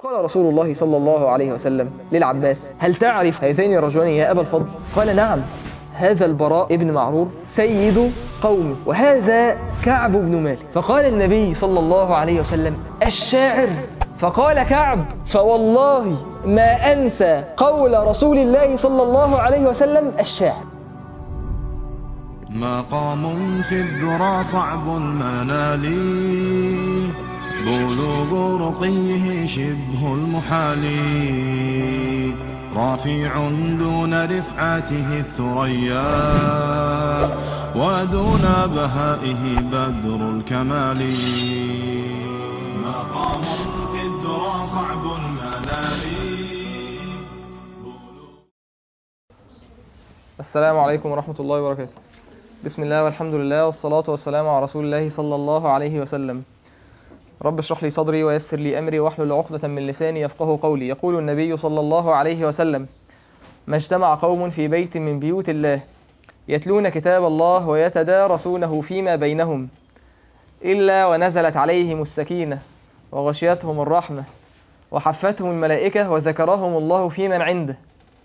قال رسول الله صلى الله عليه وسلم للعباس هل تعرف هذين الرجلين يا أبا الفضل قال نعم هذا البراء ابن معرور سيد قومه وهذا كعب بن مالك فقال النبي صلى الله عليه وسلم الشاعر فقال كعب فوالله ما أنسى قول رسول الله صلى الله عليه وسلم الشاعر مقام في الذرى صعب المنال بلوغ رقيه شبه المحال رافع دون رفعته الثريا ودون بهائه بدر الكمال مقام في الذرى صعب المنال السلام عليكم ورحمة الله وبركاته بسم الله والحمد لله والصلاة والسلام على رسول الله صلى الله عليه وسلم رب اشرح لي صدري ويسر لي أمري واحلل عقدة من لساني يفقه قولي يقول النبي صلى الله عليه وسلم ما اجتمع قوم في بيت من بيوت الله يتلون كتاب الله ويتدارسونه فيما بينهم إلا ونزلت عليهم السكينة وغشيتهم الرحمة وحفتهم الملائكة وذكرهم الله في من عنده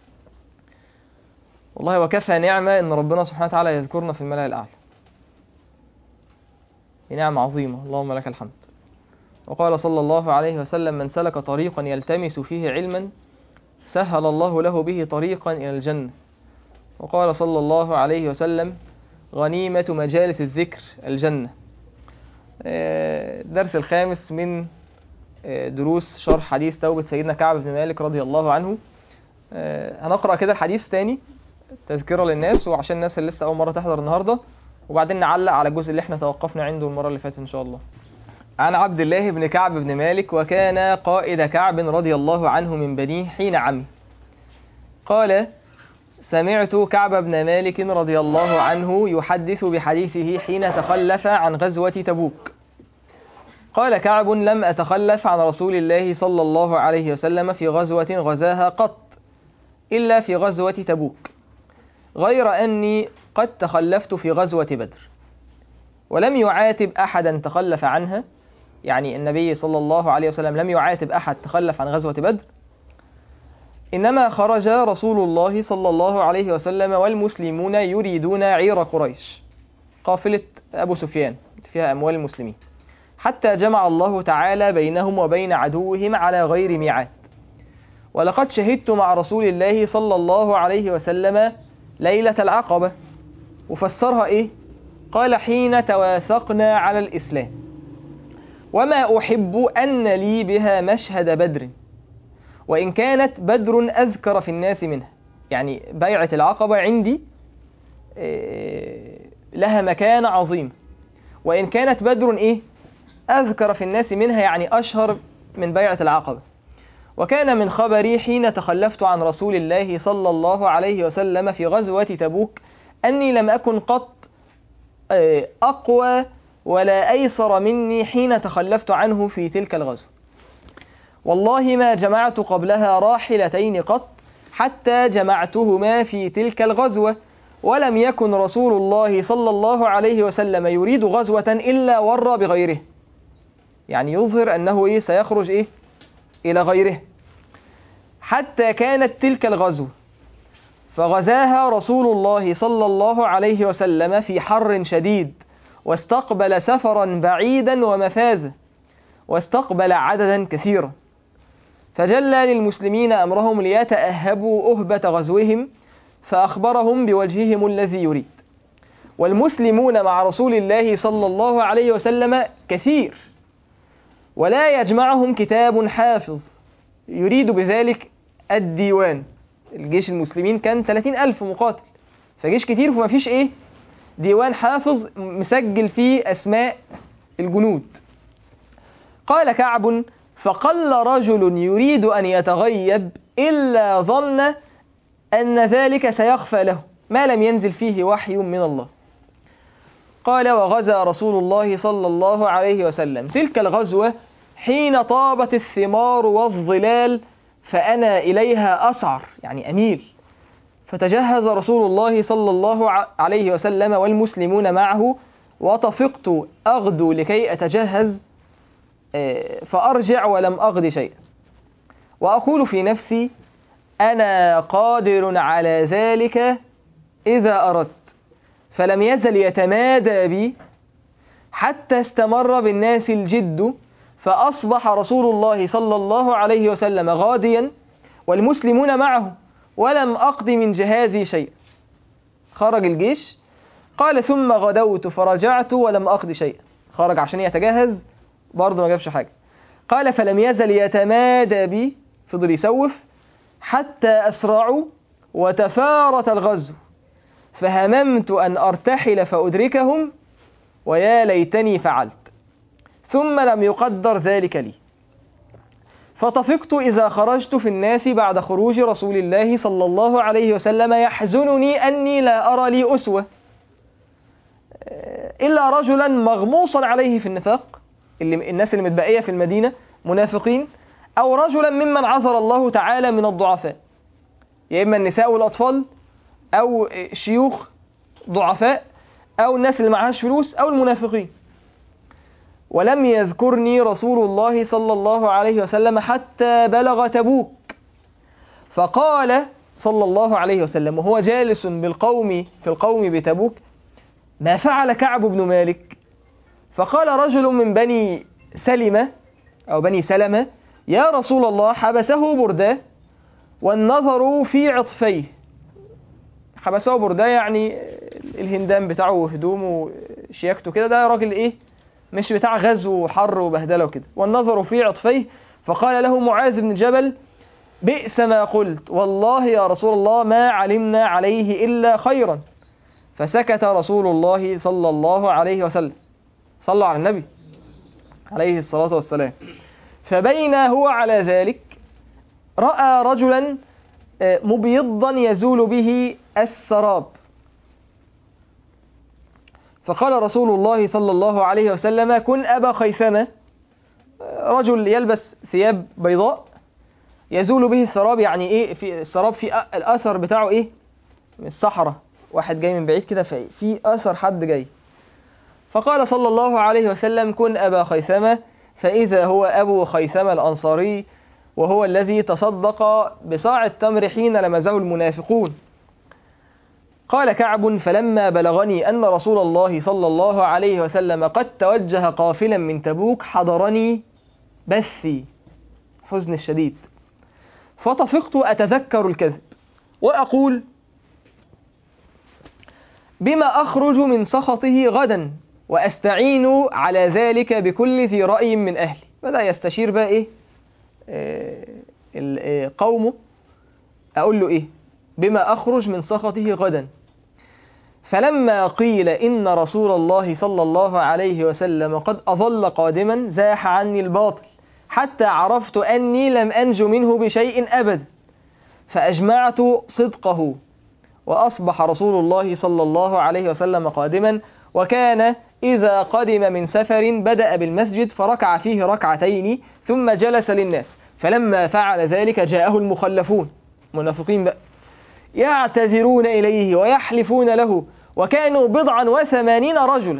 والله وكفى نعمة إن ربنا سبحانه وتعالى يذكرنا في الملأ الأعلى دي نعمة عظيمة اللهم لك الحمد وقال صلى الله عليه وسلم من سلك طريقا يلتمس فيه علما سهل الله له به طريقا إلى الجنة وقال صلى الله عليه وسلم غنيمة مجالس الذكر الجنة الدرس الخامس من دروس شرح حديث توبة سيدنا كعب بن مالك رضي الله عنه هنقرأ كده الحديث تاني تذكرة للناس وعشان الناس اللي لسه أول مرة تحضر النهاردة وبعدين نعلق على الجزء اللي احنا توقفنا عنده المرة اللي فاتت إن شاء الله عن عبد الله بن كعب بن مالك وكان قائد كعب رضي الله عنه من بنيه حين عمي قال سمعت كعب بن مالك رضي الله عنه يحدث بحديثه حين تخلف عن غزوة تبوك قال كعب لم أتخلف عن رسول الله صلى الله عليه وسلم في غزوة غزاها قط إلا في غزوة تبوك غير أني قد تخلفت في غزوة بدر ولم يعاتب أحدا تخلف عنها يعني النبي صلى الله عليه وسلم لم يعاتب أحد تخلف عن غزوة بدر إنما خرج رسول الله صلى الله عليه وسلم والمسلمون يريدون عير قريش قافلة أبو سفيان فيها أموال المسلمين حتى جمع الله تعالى بينهم وبين عدوهم على غير ميعاد ولقد شهدت مع رسول الله صلى الله عليه وسلم ليلة العقبة وفسرها إيه؟ قال حين تواثقنا على الإسلام وما أحب أن لي بها مشهد بدر وإن كانت بدر أذكر في الناس منها يعني بيعة العقبة عندي لها مكان عظيم وإن كانت بدر إيه أذكر في الناس منها يعني أشهر من بيعة العقبة وكان من خبري حين تخلفت عن رسول الله صلى الله عليه وسلم في غزوة تبوك أني لم أكن قط أقوى ولا أيسر مني حين تخلفت عنه في تلك الغزوة والله ما جمعت قبلها راحلتين قط حتى جمعتهما في تلك الغزوة ولم يكن رسول الله صلى الله عليه وسلم يريد غزوة إلا ور بغيره يعني يظهر أنه إيه سيخرج إيه إلى غيره حتى كانت تلك الغزوة فغزاها رسول الله صلى الله عليه وسلم في حر شديد واستقبل سفرا بعيدا ومفازا واستقبل عددا كثيرا فجلى للمسلمين أمرهم ليتأهبوا أهبة غزوهم فأخبرهم بوجههم الذي يريد والمسلمون مع رسول الله صلى الله عليه وسلم كثير ولا يجمعهم كتاب حافظ يريد بذلك الديوان الجيش المسلمين كان 30 ألف مقاتل فجيش كتير فما فيش إيه ديوان حافظ مسجل فيه أسماء الجنود قال كعب فقل رجل يريد أن يتغيب إلا ظن أن ذلك سيخفى له ما لم ينزل فيه وحي من الله قال وغزا رسول الله صلى الله عليه وسلم تلك الغزوة حين طابت الثمار والظلال فأنا إليها أسعر يعني أميل فتجهز رسول الله صلى الله عليه وسلم والمسلمون معه وطفقت أغدو لكي أتجهز فأرجع ولم أغد شيئا وأقول في نفسي أنا قادر على ذلك إذا أردت فلم يزل يتمادى بي حتى استمر بالناس الجد فأصبح رسول الله صلى الله عليه وسلم غاديا والمسلمون معه ولم أقض من جهازي شيء خرج الجيش قال ثم غدوت فرجعت ولم أقض شيئا خرج عشان يتجهز برضه ما جابش حاجة قال فلم يزل يتمادى بي فضل يسوف حتى أسرعوا وتفارت الغزو فهممت أن أرتحل فأدركهم ويا ليتني فعلت ثم لم يقدر ذلك لي فطفقت إذا خرجت في الناس بعد خروج رسول الله صلى الله عليه وسلم يحزنني أني لا أرى لي أسوة إلا رجلا مغموصا عليه في النفاق اللي الناس اللي متبقية في المدينة منافقين أو رجلا ممن عذر الله تعالى من الضعفاء يا إما النساء والأطفال أو شيوخ ضعفاء أو الناس اللي معهاش فلوس أو المنافقين ولم يذكرني رسول الله صلى الله عليه وسلم حتى بلغ تبوك فقال صلى الله عليه وسلم وهو جالس بالقوم في القوم بتبوك ما فعل كعب بن مالك فقال رجل من بني سلمة أو بني سلمة يا رسول الله حبسه برداه والنظر في عطفيه حبسه برداه يعني الهندام بتاعه وهدومه وشياكته كده ده راجل ايه مش بتاع غزو وحر وبهدله وكده والنظر في عطفيه فقال له معاذ بن جبل بئس ما قلت والله يا رسول الله ما علمنا عليه إلا خيرا فسكت رسول الله صلى الله عليه وسلم صلوا على النبي عليه الصلاة والسلام فبين هو على ذلك رأى رجلا مبيضا يزول به السراب فقال رسول الله صلى الله عليه وسلم كن أبا خيثمة رجل يلبس ثياب بيضاء يزول به السراب يعني ايه في السراب في الاثر بتاعه ايه من الصحراء واحد جاي من بعيد كده في في اثر حد جاي فقال صلى الله عليه وسلم كن ابا خيثمه فاذا هو ابو خيثمه الانصاري وهو الذي تصدق بصاع التمر حين لمزه المنافقون قال كعب فلما بلغني أن رسول الله صلى الله عليه وسلم قد توجه قافلا من تبوك حضرني بثي حزن الشديد فطفقت أتذكر الكذب وأقول بما أخرج من سخطه غدا وأستعين على ذلك بكل ذي رأي من أهلي بدأ يستشير بقى إيه آه قومه أقول له إيه بما أخرج من سخطه غدا فلما قيل إن رسول الله صلى الله عليه وسلم قد أظل قادما زاح عني الباطل حتى عرفت أني لم أنج منه بشيء أبدا فأجمعت صدقه وأصبح رسول الله صلى الله عليه وسلم قادما وكان إذا قدم من سفر بدأ بالمسجد فركع فيه ركعتين ثم جلس للناس فلما فعل ذلك جاءه المخلفون منافقين بقى يعتذرون إليه ويحلفون له وكانوا بضعا وثمانين رجلا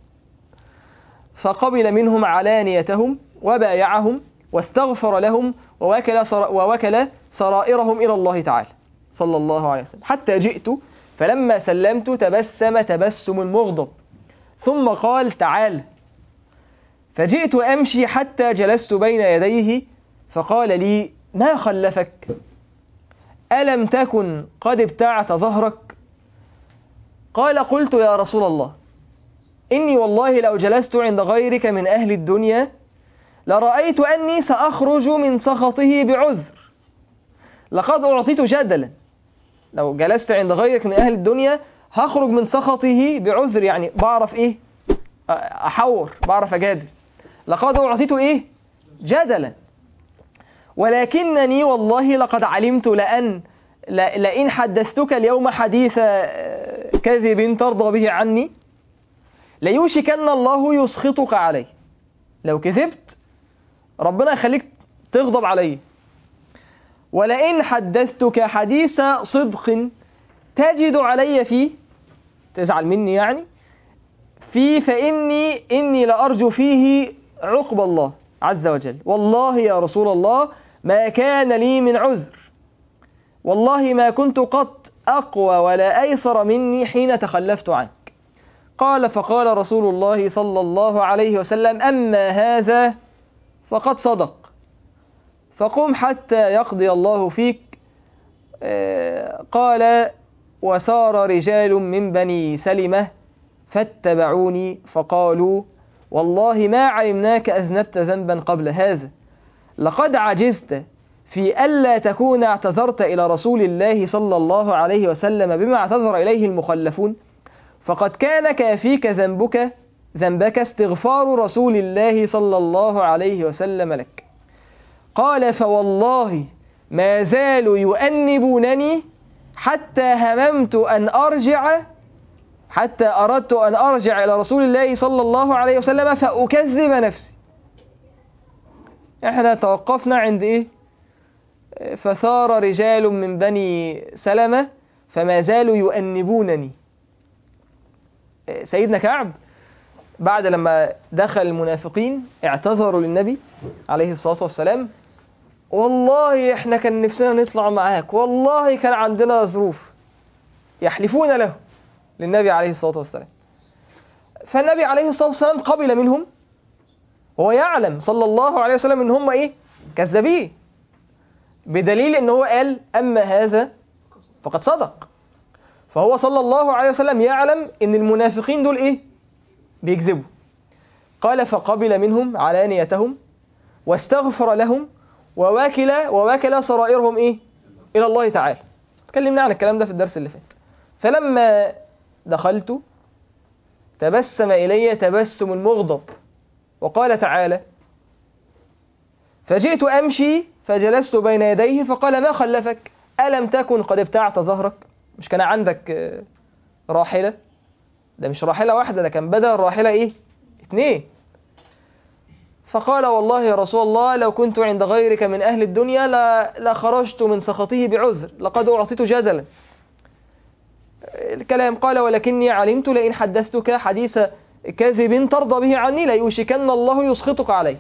فقبل منهم علانيتهم وبايعهم واستغفر لهم ووكل, سر ووكل سرائرهم إلى الله تعالى صلى الله عليه وسلم حتى جئت فلما سلمت تبسم تبسم مغضب ثم قال تعال فجئت أمشي حتى جلست بين يديه فقال لي ما خلفك ألم تكن قد ابتعت ظهرك قال قلت يا رسول الله إني والله لو جلست عند غيرك من أهل الدنيا لرأيت أني سأخرج من سخطه بعذر لقد أعطيت جدلا لو جلست عند غيرك من أهل الدنيا هخرج من سخطه بعذر يعني بعرف إيه أحور بعرف أجادل لقد أعطيت إيه جدلا ولكنني والله لقد علمت لأن لئن حدثتك اليوم حديث كذب ترضى به عني ليوشكن الله يسخطك عليه لو كذبت ربنا يخليك تغضب عليه ولئن حدثتك حديث صدق تجد علي فيه تزعل مني يعني فيه فإني إني لأرجو فيه عقب الله عز وجل والله يا رسول الله ما كان لي من عذر والله ما كنت قط أقوى ولا أيسر مني حين تخلفت عنك قال فقال رسول الله صلى الله عليه وسلم أما هذا فقد صدق فقم حتى يقضي الله فيك آه، قال وسار رجال من بني سلمة فاتبعوني فقالوا والله ما علمناك أذنبت ذنبا قبل هذا لقد عجزت في ألا تكون اعتذرت إلى رسول الله صلى الله عليه وسلم بما اعتذر إليه المخلفون فقد كان كافيك ذنبك ذنبك استغفار رسول الله صلى الله عليه وسلم لك قال فوالله ما زالوا يؤنبونني حتى هممت أن أرجع حتى أردت أن أرجع إلى رسول الله صلى الله عليه وسلم فأكذب نفسي احنا توقفنا عند ايه فثار رجال من بني سلمة فما زالوا يؤنبونني سيدنا كعب بعد لما دخل المنافقين اعتذروا للنبي عليه الصلاة والسلام والله احنا كان نفسنا نطلع معاك والله كان عندنا ظروف يحلفون له للنبي عليه الصلاة والسلام فالنبي عليه الصلاة والسلام قبل منهم هو يعلم صلى الله عليه وسلم ان هم ايه كذابين بدليل ان هو قال اما هذا فقد صدق فهو صلى الله عليه وسلم يعلم ان المنافقين دول ايه بيكذبوا قال فقبل منهم علانيتهم واستغفر لهم وواكل وواكل سرائرهم ايه الى الله تعالى اتكلمنا عن الكلام ده في الدرس اللي فات فلما دخلت تبسم الي تبسم مغضب وقال تعالى فجئت امشي فجلست بين يديه فقال ما خلفك الم تكن قد ابتعت ظهرك مش كان عندك آه، راحله ده مش راحله واحده ده كان بدل الراحله ايه اتنين فقال والله يا رسول الله لو كنت عند غيرك من أهل الدنيا لا لخرجت من سخطه بعذر لقد أعطيت جدلا الكلام قال ولكني علمت لئن حدثتك حديث كذب ترضى به عني ليوشكن الله يسخطك عليه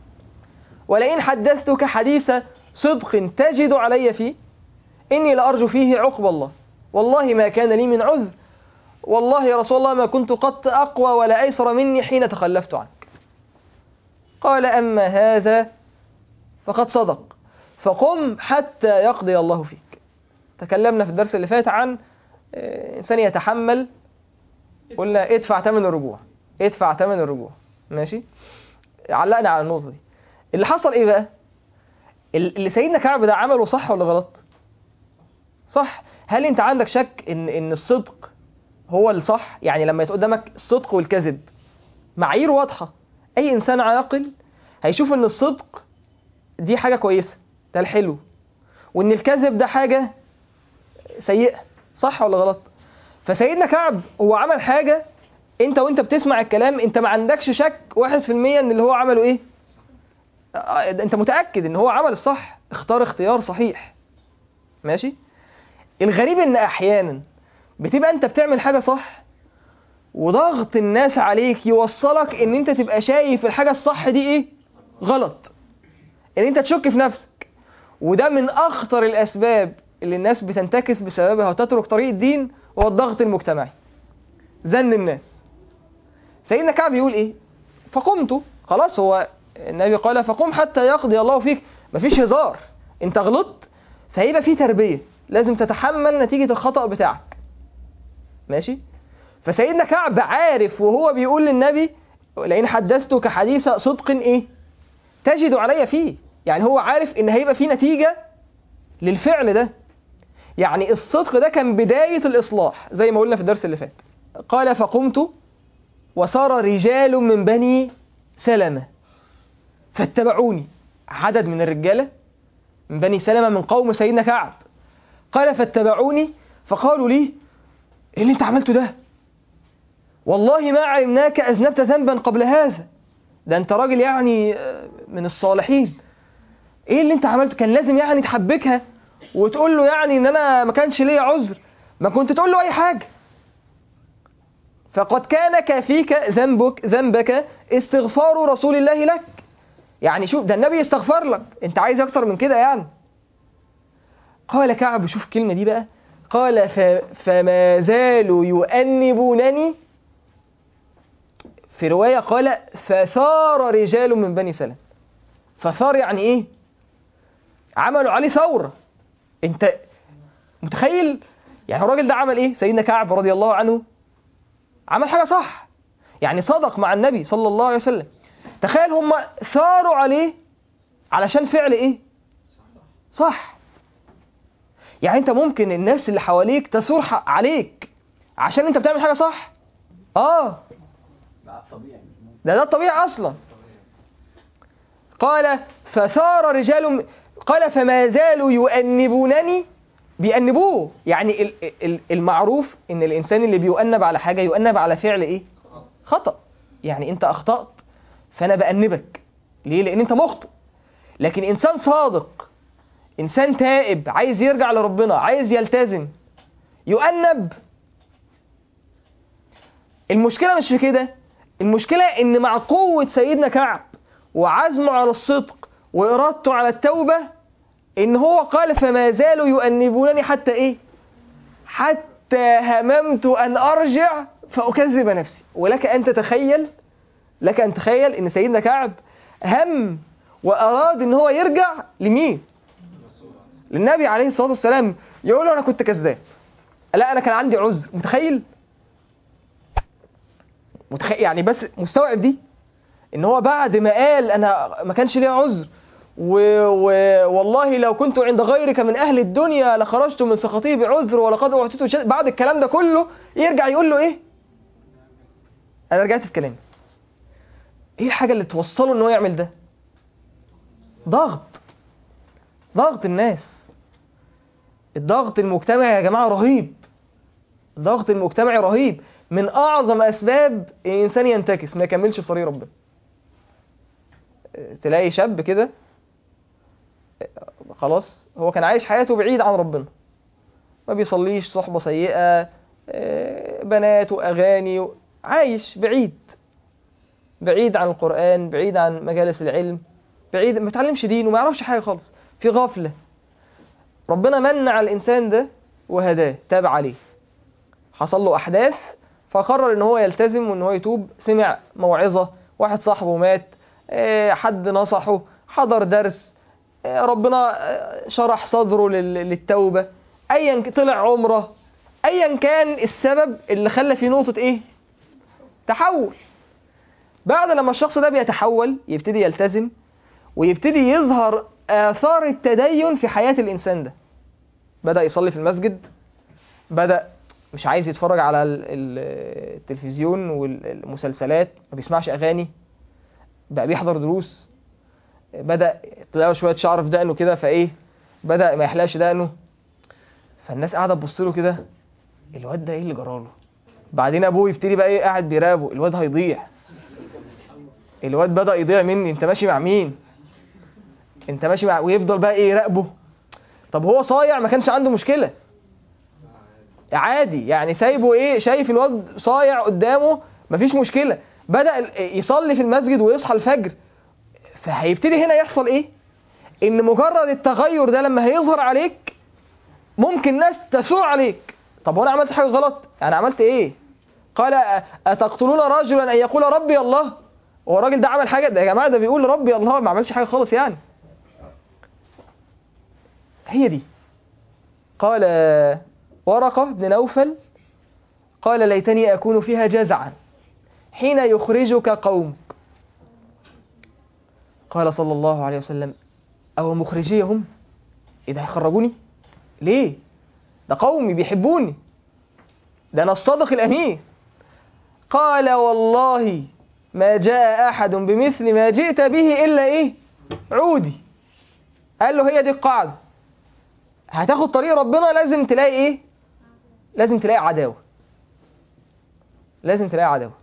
ولئن حدثتك حديث صدق تجد علي فيه إني لأرجو فيه عقب الله والله ما كان لي من عذر والله يا رسول الله ما كنت قط أقوى ولا أيسر مني حين تخلفت عنك قال أما هذا فقد صدق فقم حتى يقضي الله فيك تكلمنا في الدرس اللي فات عن آه، إنسان يتحمل قلنا ادفع ثمن الرجوع ادفع ثمن الرجوع ماشي علقنا على النقطة دي اللي حصل ايه بقى اللي سيدنا كعب ده عمله صح ولا غلط صح هل انت عندك شك ان ان الصدق هو الصح يعني لما قدامك الصدق والكذب معايير واضحه اي انسان عاقل هيشوف ان الصدق دي حاجه كويسه ده الحلو وان الكذب ده حاجه سيئه صح ولا غلط فسيدنا كعب هو عمل حاجه انت وانت بتسمع الكلام انت ما عندكش شك واحد في المية ان اللي هو عمله ايه آه، انت متأكد ان هو عمل الصح اختار اختيار صحيح ماشي الغريب ان احيانا بتبقى انت بتعمل حاجة صح وضغط الناس عليك يوصلك ان انت تبقى شايف الحاجة الصح دي ايه غلط ان انت تشك في نفسك وده من اخطر الاسباب اللي الناس بتنتكس بسببها وتترك طريق الدين هو الضغط المجتمعي زن الناس سيدنا كعب يقول ايه فقمت خلاص هو النبي قال فقم حتى يقضي الله فيك مفيش هزار انت غلطت فهيبقى في تربية لازم تتحمل نتيجة الخطأ بتاعك ماشي فسيدنا كعب عارف وهو بيقول للنبي لئن حدثتك حديث صدق ايه تجد علي فيه يعني هو عارف ان هيبقى في نتيجة للفعل ده يعني الصدق ده كان بداية الإصلاح زي ما قلنا في الدرس اللي فات قال فقمت وصار رجال من بني سلمة فاتبعوني عدد من الرجالة من بني سلمة من قوم سيدنا كعب قال فاتبعوني فقالوا لي ايه اللي انت عملته ده والله ما علمناك أذنبت ذنبا قبل هذا ده انت راجل يعني آه، من الصالحين ايه اللي انت عملته كان لازم يعني تحبكها وتقول له يعني ان انا ما كانش ليا عذر ما كنت تقول له اي حاجه فقد كان كافيك ذنبك ذنبك استغفار رسول الله لك يعني شوف ده النبي يستغفر لك انت عايز اكتر من كده يعني قال كعب شوف الكلمة دي بقى قال ف... فما زالوا يؤنبونني في رواية قال فثار رجال من بني سلم فثار يعني ايه عملوا عليه ثورة انت متخيل يعني الراجل ده عمل ايه سيدنا كعب رضي الله عنه عمل حاجة صح يعني صدق مع النبي صلى الله عليه وسلم تخيل هم ثاروا عليه علشان فعل ايه صح يعني انت ممكن الناس اللي حواليك تثور ح- عليك عشان انت بتعمل حاجة صح اه ده ده الطبيعي اصلا قال فثار رجال م- قال فما زالوا يؤنبونني بيأنبوه يعني ال- ال- المعروف ان الانسان اللي بيؤنب على حاجة يؤنب على فعل ايه خطأ يعني انت اخطأت فانا بأنبك ليه لان انت مخطئ لكن انسان صادق انسان تائب عايز يرجع لربنا عايز يلتزم يؤنب المشكلة مش في كده المشكلة ان مع قوة سيدنا كعب وعزمه على الصدق وإرادته على التوبة ان هو قال فما زالوا يؤنبونني حتى ايه حتى هممت ان ارجع فاكذب نفسي ولك ان تتخيل لك ان تتخيل ان سيدنا كعب هم واراد ان هو يرجع لمين للنبي عليه الصلاه والسلام يقول له انا كنت كذاب لا انا كان عندي عذر متخيل متخيل يعني بس مستوعب دي ان هو بعد ما قال انا ما كانش ليا عذر و... و... والله لو كنت عند غيرك من اهل الدنيا لخرجت من سخطيه بعذر ولقد اعطيت شيء بعد الكلام ده كله يرجع يقول له ايه انا رجعت في كلامي ايه الحاجه اللي توصله ان هو يعمل ده ضغط ضغط الناس الضغط المجتمعي يا جماعه رهيب الضغط المجتمعي رهيب من اعظم اسباب الانسان ينتكس ما يكملش في طريق ربنا تلاقي شاب كده خلاص هو كان عايش حياته بعيد عن ربنا ما بيصليش صحبة سيئة آه، بنات وأغاني عايش بعيد بعيد عن القرآن بعيد عن مجالس العلم بعيد ما يتعلمش دين وما يعرفش حاجة خالص في غفلة ربنا من على الإنسان ده وهداه تاب عليه حصل له أحداث فقرر إن هو يلتزم وإن هو يتوب سمع موعظة واحد صاحبه مات آه، حد نصحه حضر درس آه، ربنا آه، شرح صدره لل- للتوبة ايا ك- طلع عمره ايا كان السبب اللي خلى فيه نقطة ايه تحول بعد لما الشخص ده بيتحول يبتدي يلتزم ويبتدي يظهر آثار التدين في حياة الإنسان ده بدأ يصلي في المسجد بدأ مش عايز يتفرج على ال- ال- التلفزيون والمسلسلات ما بيسمعش أغاني بقى بيحضر دروس بدأ تلاقوا شوية شعر في دقنه كده فإيه بدأ ما يحلاش دقنه فالناس قاعدة تبص له كده الواد ده إيه اللي جراله بعدين أبوه يبتدي بقى إيه قاعد بيراقبه الواد هيضيع الواد بدأ يضيع مني أنت ماشي مع مين أنت ماشي مع ويفضل بقى إيه يراقبه طب هو صايع ما كانش عنده مشكلة عادي يعني سايبه ايه شايف الواد صايع قدامه مفيش مشكلة بدأ ال- يصلي في المسجد ويصحى الفجر فهيبتدي هنا يحصل ايه ان مجرد التغير ده لما هيظهر عليك ممكن ناس تثور عليك طب وانا عملت حاجة غلط يعني عملت ايه قال أ- اتقتلون رجلا ان يقول ربي الله هو الراجل ده عمل حاجة ده يا جماعة ده بيقول ربي الله ما عملش حاجة خالص يعني هي دي قال ورقة بن نوفل قال ليتني أكون فيها جزعا حين يخرجك قومك قال صلى الله عليه وسلم أو مخرجيهم إذا هيخرجوني ليه ده قومي بيحبوني ده أنا الصادق الأمين قال والله ما جاء أحد بمثل ما جئت به إلا إيه عودي قال له هي دي القاعدة هتاخد طريق ربنا لازم تلاقي ايه لازم تلاقي عداوة لازم تلاقي عداوة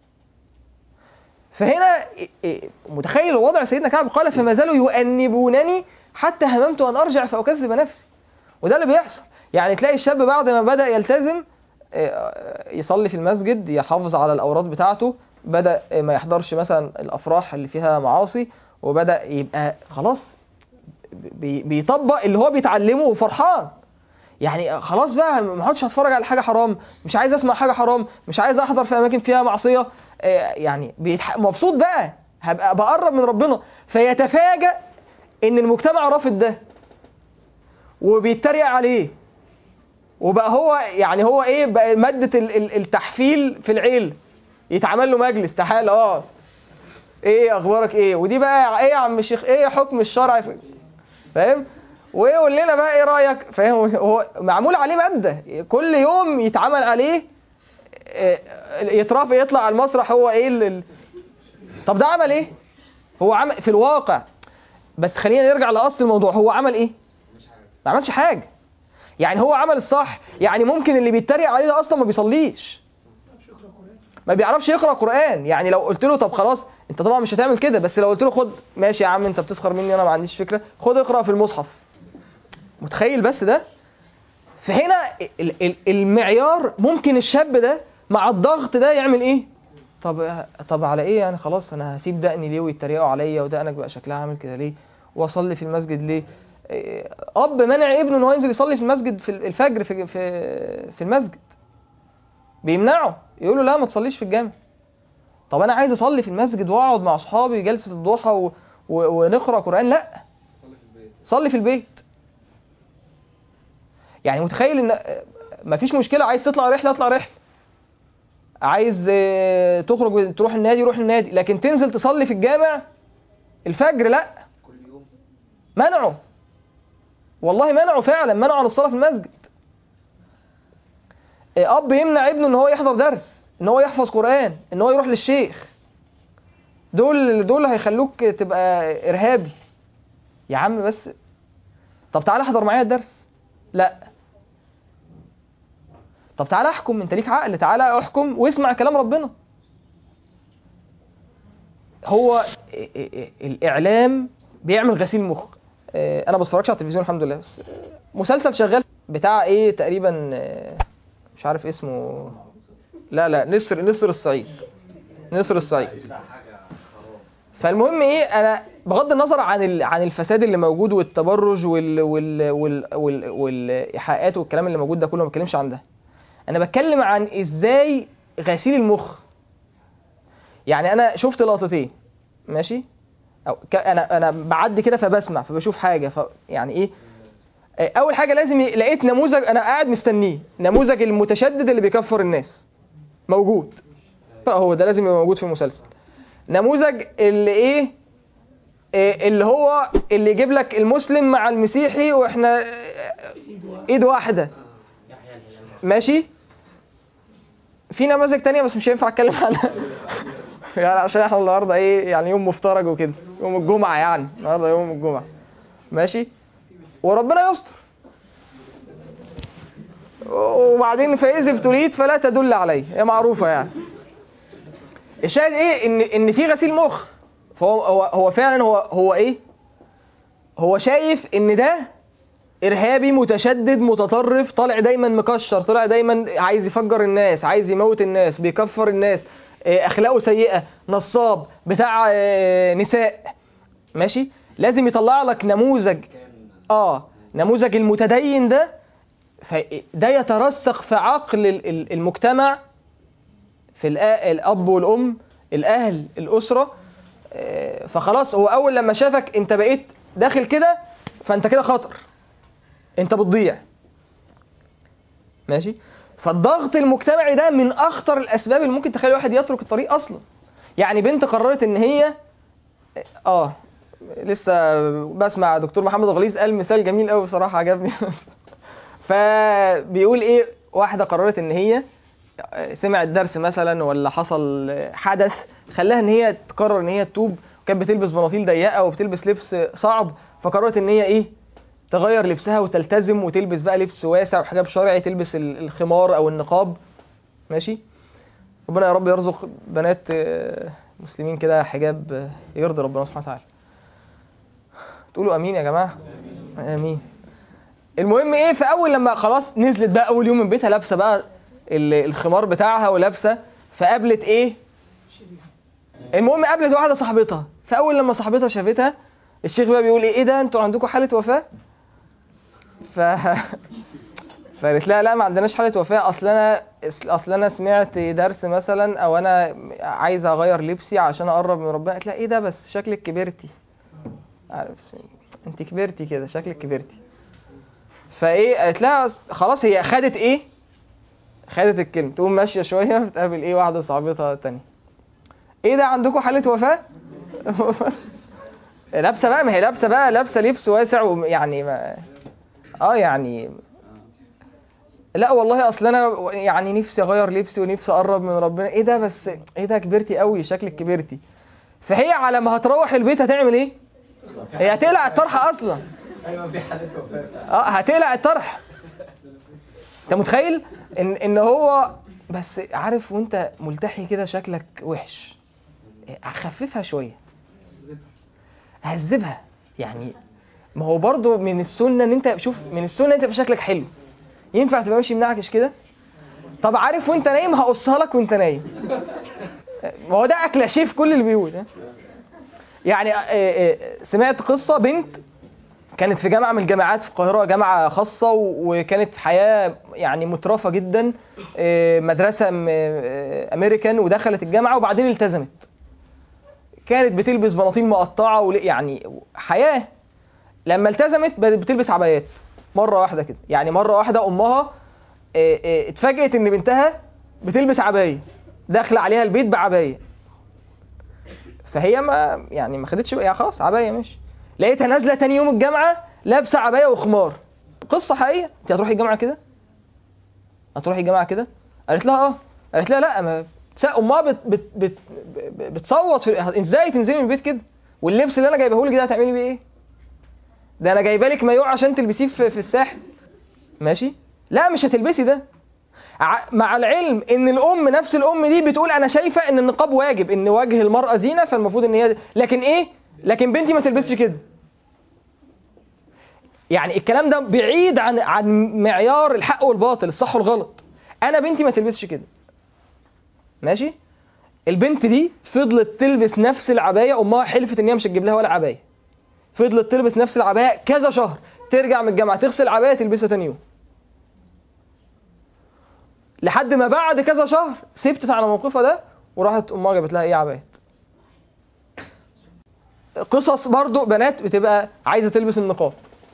فهنا إيه- إيه، متخيل وضع سيدنا كعب قال فما زالوا يؤنبونني حتى هممت ان ارجع فاكذب نفسي وده اللي بيحصل يعني تلاقي الشاب بعد ما بدأ يلتزم إيه، يصلي في المسجد يحافظ على الأوراد بتاعته بدأ ما يحضرش مثلا الأفراح اللي فيها معاصي وبدا يبقى خلاص بي- بيطبق اللي هو بيتعلمه وفرحان يعني خلاص بقى ما عادش هتفرج على حاجه حرام مش عايز اسمع حاجه حرام مش عايز احضر في اماكن فيها معصيه آه، يعني بيتح... مبسوط بقى هبقى بقرب من ربنا فيتفاجأ ان المجتمع رافض ده وبيتريق عليه وبقى هو يعني هو ايه بقى ماده ال- ال- التحفيل في العيل يتعمل له مجلس تعال اه ايه اخبارك ايه ودي بقى ايه يا عم الشيخ ايه حكم الشرع في فاهم ويقول لنا بقى ايه رايك فاهم هو معمول عليه ماده كل يوم يتعمل عليه آه، يترافع يطلع على المسرح هو ايه ال- ال- طب ده عمل ايه هو عمل في الواقع بس خلينا نرجع لاصل الموضوع هو عمل ايه ما عملش حاجه يعني هو عمل الصح يعني ممكن اللي بيتريق عليه ده اصلا ما بيصليش ما بيعرفش يقرا قران يعني لو قلت له طب خلاص انت طبعا مش هتعمل كده بس لو قلت له خد ماشي يا عم انت بتسخر مني انا ما عنديش فكره خد اقرا في المصحف متخيل بس ده فهنا ال- ال- المعيار ممكن الشاب ده مع الضغط ده يعمل ايه طب طب على ايه يعني خلاص انا هسيب دقني ليه ويتريقوا عليا ودقنك بقى شكلها عامل كده ليه واصلي في المسجد ليه إيه، اب منع ابنه ان هو ينزل يصلي في المسجد في الفجر في في في المسجد بيمنعه يقول له لا ما تصليش في الجامع طب انا عايز اصلي في المسجد واقعد مع اصحابي جلسه الضحى و... و... ونقرا قران لا صلي في البيت يعني متخيل ان مفيش مشكله عايز تطلع رحله اطلع رحله عايز آه، تخرج تروح النادي روح النادي لكن تنزل تصلي في الجامع الفجر لا منعه والله منعه فعلا منعه عن الصلاه في المسجد آه، اب يمنع ابنه ان هو يحضر درس ان هو يحفظ قران ان هو يروح للشيخ دول دول هيخلوك تبقى ارهابي يا عم بس طب تعالى احضر معايا الدرس لا طب تعالى احكم انت ليك عقل تعالى احكم واسمع كلام ربنا هو ال- ال- الاعلام بيعمل غسيل مخ آه، انا ما بتفرجش على التلفزيون الحمد لله بس آه، مسلسل شغال بتاع ايه تقريبا آه، مش عارف اسمه لا لا نسر نسر الصعيد نسر الصعيد فالمهم ايه انا بغض النظر عن ال- عن الفساد اللي موجود والتبرج وال وال وال وال والايحاءات والكلام اللي موجود ده كله ما بتكلمش عن ده انا بتكلم عن ازاي غسيل المخ يعني انا شفت لقطتين ماشي او ك- انا انا بعدي كده فبسمع فبشوف حاجه ف يعني ايه آه، اول حاجه لازم ي- لقيت نموذج انا قاعد مستنيه نموذج المتشدد اللي بيكفر الناس موجود هو ده لازم يبقى موجود في المسلسل نموذج اللي ايه إيه اللي هو اللي يجيب لك المسلم مع المسيحي واحنا آه، ايد واحده ماشي في نماذج تانية بس مش هينفع اتكلم عنها يعني عشان احنا النهارده ايه يعني يوم مفترج وكده يوم الجمعه يعني النهارده يوم الجمعه ماشي وربنا يستر وبعدين فاذا ابتليت فلا تدل عليه هي معروفه يعني الشاهد ايه ان ان في غسيل مخ فهو هو, هو فعلا هو هو ايه هو شايف ان ده ارهابي متشدد متطرف طالع دايما مكشر طالع دايما عايز يفجر الناس عايز يموت الناس بيكفر الناس آه، اخلاقه سيئه نصاب بتاع آه، نساء ماشي لازم يطلع لك نموذج اه نموذج المتدين ده فده يترسخ في عقل ال- ال- المجتمع في الآ- الاب والام الاهل الاسره آه، فخلاص هو اول لما شافك انت بقيت داخل كده فانت كده خطر انت بتضيع ماشي فالضغط المجتمعي ده من اخطر الاسباب اللي ممكن تخلي الواحد يترك الطريق اصلا يعني بنت قررت ان هي اه لسه بسمع دكتور محمد غليظ قال مثال جميل قوي بصراحه عجبني فبيقول ايه واحده قررت ان هي سمعت درس مثلا ولا حصل حدث خلاها ان هي تقرر ان هي تتوب كانت بتلبس بناطيل ضيقه وبتلبس لبس صعب فقررت ان هي ايه تغير لبسها وتلتزم وتلبس بقى لبس واسع وحجاب شرعي تلبس ال- الخمار او النقاب ماشي ربنا يا رب يرزق بنات آه، مسلمين كده حجاب آه، يرضي ربنا سبحانه وتعالى تقولوا امين يا جماعه امين المهم ايه فاول لما خلاص نزلت بقى اول يوم من بيتها لابسه بقى ال- الخمار بتاعها ولابسه فقابلت ايه المهم قابلت واحده صاحبتها ف فاول لما صاحبتها شافتها الشيخ بقى بيقول ايه ايه ده انتوا عندكم حاله وفاه ف فقالت لها لا ما عندناش حاله وفاه اصل انا اصل انا سمعت درس مثلا او انا عايزه اغير لبسي عشان اقرب من ربنا قالت لها ايه ده بس شكلك كبرتي عارف انت كبرتي كده شكلك كبرتي فايه قالت لها خلاص هي خدت ايه خدت الكلمه تقوم ماشيه شويه بتقابل ايه واحده صاحبتها تانية ايه ده عندكم حاله وفاه لابسه بقى ما هي لابسه بقى لابسه لبس واسع ويعني ما اه يعني لا والله اصل انا يعني نفسي اغير لبسي ونفسي اقرب من ربنا ايه ده بس ايه ده كبرتي قوي شكلك كبرتي فهي على ما هتروح البيت هتعمل ايه هي هتقلع الطرحه اصلا ايوه في حالات وفاه اه هتقلع الطرح انت متخيل ان ان هو بس عارف وانت ملتحي كده شكلك وحش خففها شويه هذبها يعني ما هو برضو من السنه ان انت شوف من السنه انت يبقى شكلك حلو ينفع تبقى ماشي منعكش كده طب عارف وانت نايم هقصها لك وانت نايم ما هو ده اكلاشيه في كل اللي بيقول ها؟ يعني آه، آه، سمعت قصه بنت كانت في جامعه من الجامعات في القاهره جامعه خاصه و- وكانت حياه يعني مترفه جدا آه، مدرسه م- آه، امريكان ودخلت الجامعه وبعدين التزمت كانت بتلبس بناطيل مقطعه ول- يعني حياه لما التزمت بدأت بتلبس عبايات مره واحده كده يعني مره واحده امها آه، آه، اتفاجئت ان بنتها بتلبس عبايه داخله عليها البيت بعبايه فهي ما يعني ما خدتش يعني خلاص عبايه ماشي لقيتها نازله تاني يوم الجامعه لابسه عبايه وخمار قصه حقيقيه انت هتروحي الجامعه كده هتروحي الجامعه كده قالت لها اه قالت لها لا ما س- امها بت بت بت بت- بتصوت في ازاي تنزلي من البيت كده واللبس اللي انا جايبه لك ده هتعملي بيه ايه ده انا جايبه لك مايو عشان تلبسيه في, في الساحل ماشي لا مش هتلبسي ده ع- مع العلم ان الام نفس الام دي بتقول انا شايفه ان النقاب واجب ان وجه المراه زينه فالمفروض ان هي لكن ايه لكن بنتي ما تلبسش كده يعني الكلام ده بعيد عن عن معيار الحق والباطل الصح والغلط انا بنتي ما تلبسش كده ماشي البنت دي فضلت تلبس نفس العبايه امها حلفت ان هي مش هتجيب لها ولا عبايه فضلت تلبس نفس العبايه كذا شهر ترجع من الجامعه تغسل العبايه تلبسها تاني يوم لحد ما بعد كذا شهر ثبتت على موقفها ده وراحت امها جابت لها ايه عبايات قصص برضو بنات بتبقى عايزه تلبس النقاب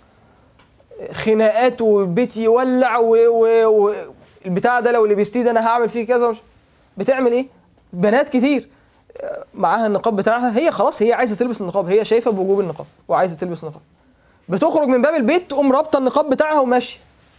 خناقات والبيت يولع و... و... و... البتاع ده لو لبستيه ده انا هعمل فيه كذا ومش... بتعمل ايه بنات كتير آه، معاها النقاب بتاعها هي خلاص هي عايزه تلبس النقاب هي شايفه بوجوب النقاب وعايزه تلبس النقاب بتخرج من باب البيت تقوم رابطه النقاب بتاعها وماشيه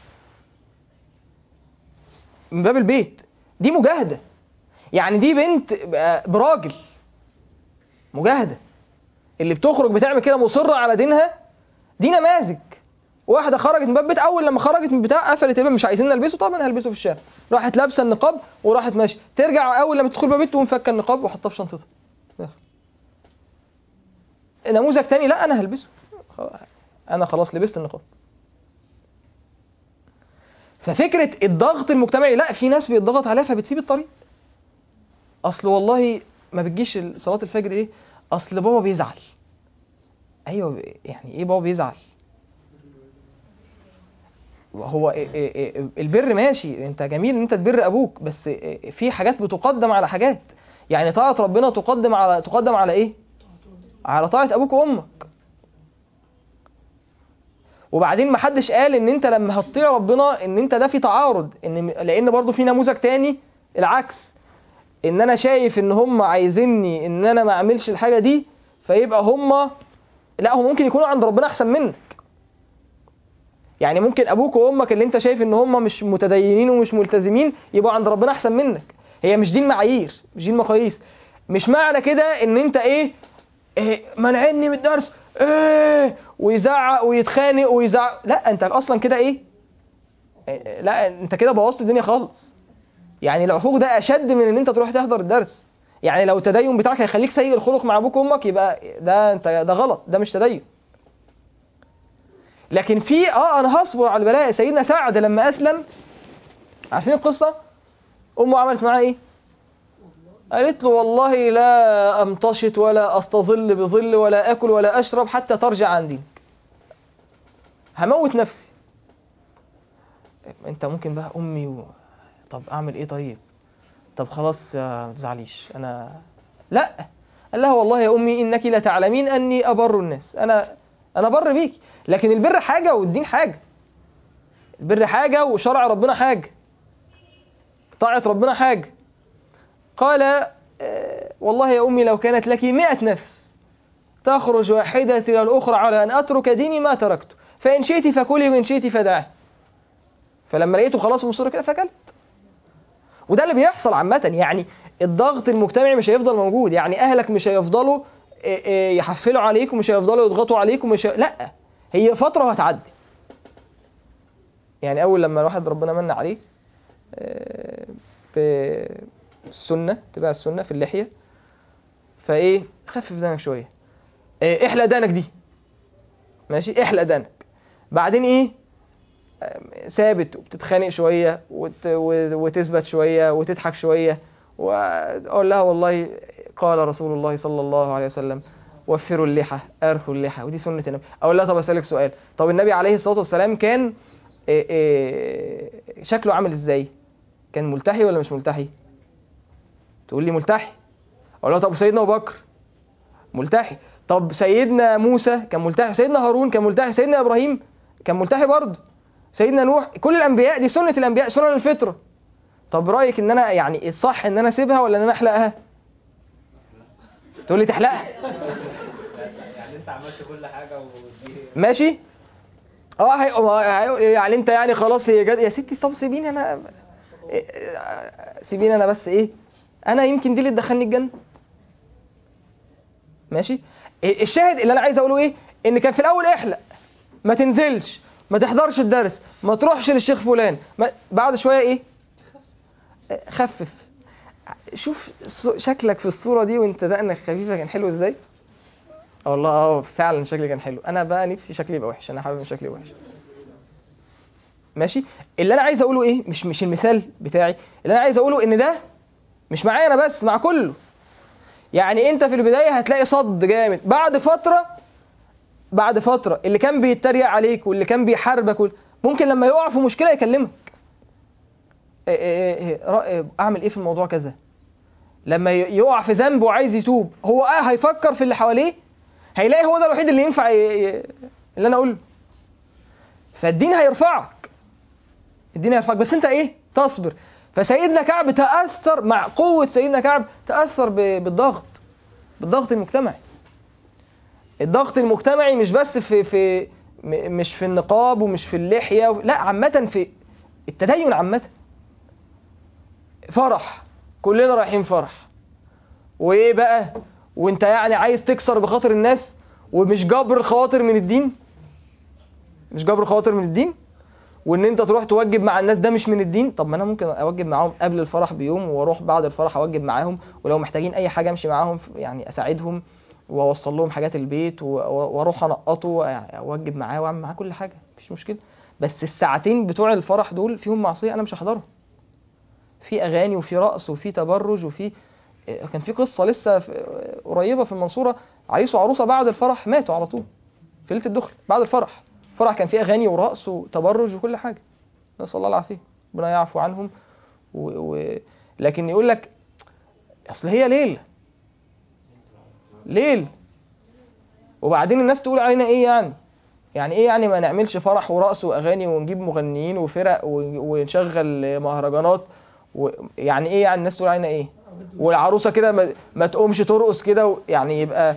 من باب البيت دي مجاهده يعني دي بنت آه، براجل مجاهده اللي بتخرج بتعمل كده مصره على دينها دي نماذج واحده خرجت من باب بيت اول لما خرجت من بتاع قفلت الباب مش عايزين نلبسه طب انا هلبسه في الشارع راحت لابسه النقاب وراحت ماشيه ترجع اول لما تدخل باب البيت تقوم فكه النقاب وحطها في شنطتها داخل. نموذج تاني لا انا هلبسه خلاص. انا خلاص لبست النقاب ففكره الضغط المجتمعي لا في ناس بيتضغط عليها فبتسيب الطريق اصل والله ما بتجيش صلاه الفجر ايه اصل بابا بيزعل ايوه يعني ايه بابا بيزعل هو إيه- إيه- إيه البر ماشي انت جميل ان انت تبر ابوك بس إيه- في حاجات بتقدم على حاجات يعني طاعة ربنا تقدم على تقدم على ايه على طاعة ابوك وامك وبعدين ما حدش قال ان انت لما هتطيع ربنا ان انت ده في تعارض ان لان برضو في نموذج تاني العكس ان انا شايف ان هم عايزيني ان انا ما اعملش الحاجة دي فيبقى هم لا هم ممكن يكونوا عند ربنا احسن منك يعني ممكن ابوك وامك اللي انت شايف ان هم مش متدينين ومش ملتزمين يبقوا عند ربنا احسن منك هي مش دي المعايير مش دي المقاييس مش معنى كده ان انت ايه, إيه منعني من الدرس ايه ويزعق ويتخانق ويزعق لا انت اصلا كده ايه إيه، لا انت كده بوظت الدنيا خالص يعني العقوق ده اشد من ان انت تروح تحضر الدرس يعني لو التدين بتاعك هيخليك سيء الخلق مع ابوك وامك يبقى ده انت ده غلط ده مش تدين لكن في اه انا هصبر على البلاء سيدنا سعد لما اسلم عارفين القصه امه عملت معاه ايه قالت له والله لا امتشط ولا استظل بظل ولا اكل ولا اشرب حتى ترجع عن دينك هموت نفسي انت ممكن بقى امي و... طب اعمل ايه طيب طب خلاص يا ما تزعليش انا لا قال لها والله يا امي انك لا تعلمين اني ابر الناس انا انا بر بيك لكن البر حاجه والدين حاجه البر حاجه وشرع ربنا حاجه طاعه ربنا حاجه قال آه، والله يا امي لو كانت لك مئة نفس تخرج واحدة إلى الأخرى على أن أترك ديني ما تركته فإن شئت فكلي وإن شئت فدعه فلما لقيته خلاص مصر كده فكلت وده اللي بيحصل عامة يعني الضغط المجتمعي مش هيفضل موجود يعني أهلك مش هيفضلوا آه، آه، يحفلوا عليك ومش هيفضلوا يضغطوا عليك ومش ه... لا هي فترة وهتعدي يعني أول لما الواحد ربنا من عليه آه، بالسنة تبع السنة في اللحية فإيه خفف دانك شوية آه، احلق دانك دي ماشي احلق دانك بعدين ايه آه، ثابت وبتتخانق شويه وت... و- وتثبت شويه وتضحك شويه واقول لها والله قال رسول الله صلى الله عليه وسلم وفروا اللحى ارخوا اللحى ودي سنه النبي اقول لها طب اسالك سؤال طب النبي عليه الصلاه والسلام كان آه، آه، شكله عامل ازاي كان ملتحي ولا مش ملتحي تقول لي ملتحي اقول لها طب سيدنا ابو بكر ملتحي طب سيدنا موسى كان ملتحي سيدنا هارون كان ملتحي سيدنا ابراهيم كان ملتحي برضه سيدنا نوح كل الانبياء دي سنه الانبياء سنن الفطره طب رايك ان انا يعني الصح ان انا اسيبها ولا ان انا احلقها تقول لي تحلقها يعني انت عملت كل حاجه ودي ماشي اه هي... هي... يعني انت يعني خلاص هي جد... يا ستي طب سيبيني انا سيبيني انا بس ايه انا يمكن دي اللي تدخلني الجنه ماشي الشاهد اللي انا عايز اقوله ايه ان كان في الاول احلق ما تنزلش ما تحضرش الدرس ما تروحش للشيخ فلان ما... بعد شويه ايه خفف شوف الص- شكلك في الصوره دي وانت دقنك خفيفه كان حلو ازاي اه والله اه فعلا شكلي كان حلو انا بقى نفسي شكلي يبقى وحش انا حابب ان شكلي وحش ماشي اللي انا عايز اقوله ايه مش مش المثال بتاعي اللي انا عايز اقوله ان ده مش معايا انا بس مع كله يعني انت في البدايه هتلاقي صد جامد بعد فتره بعد فتره اللي كان بيتريق عليك واللي كان بيحاربك وال- ممكن لما يقع في مشكله يكلمك إيه إيه إيه رأي- اعمل ايه في الموضوع كذا لما ي- يقع في ذنب وعايز يتوب هو اه هيفكر في اللي حواليه هيلاقي هو ده الوحيد اللي ينفع ي... ي... اللي انا اقوله فالدين هيرفعك الدين هيرفعك بس انت ايه تصبر فسيدنا كعب تاثر مع قوه سيدنا كعب تاثر ب... بالضغط بالضغط المجتمعي الضغط المجتمعي مش بس في في م- مش في النقاب ومش في اللحيه و... لا عامه في التدين عامه فرح كلنا رايحين فرح وايه بقى وانت يعني عايز تكسر بخاطر الناس ومش جبر الخواطر من الدين مش جبر خواطر من الدين وان انت تروح توجب مع الناس ده مش من الدين طب ما انا ممكن اوجب معاهم قبل الفرح بيوم واروح بعد الفرح اوجب معاهم ولو محتاجين اي حاجه امشي معاهم يعني اساعدهم واوصل لهم حاجات البيت و- و- واروح انقطه يعني اوجب معاه واعمل معاه كل حاجه مفيش مشكله بس الساعتين بتوع الفرح دول فيهم معصيه انا مش هحضرهم في اغاني وفي رقص وفي تبرج وفي كان في قصه لسه في- قريبه في المنصوره عريس وعروسه بعد الفرح ماتوا على طول في ليله الدخل بعد الفرح الفرح كان فيه اغاني ورقص وتبرج وكل حاجه نسال الله العافيه ربنا يعفو عنهم و... و... لكن يقول لك اصل هي ليل ليل وبعدين الناس تقول علينا ايه يعني يعني ايه يعني ما نعملش فرح ورقص واغاني ونجيب مغنيين وفرق و- ونشغل مهرجانات و... يعني ايه يعني الناس تقول علينا ايه والعروسه كده ما, ما تقومش ترقص كده و... يعني يبقى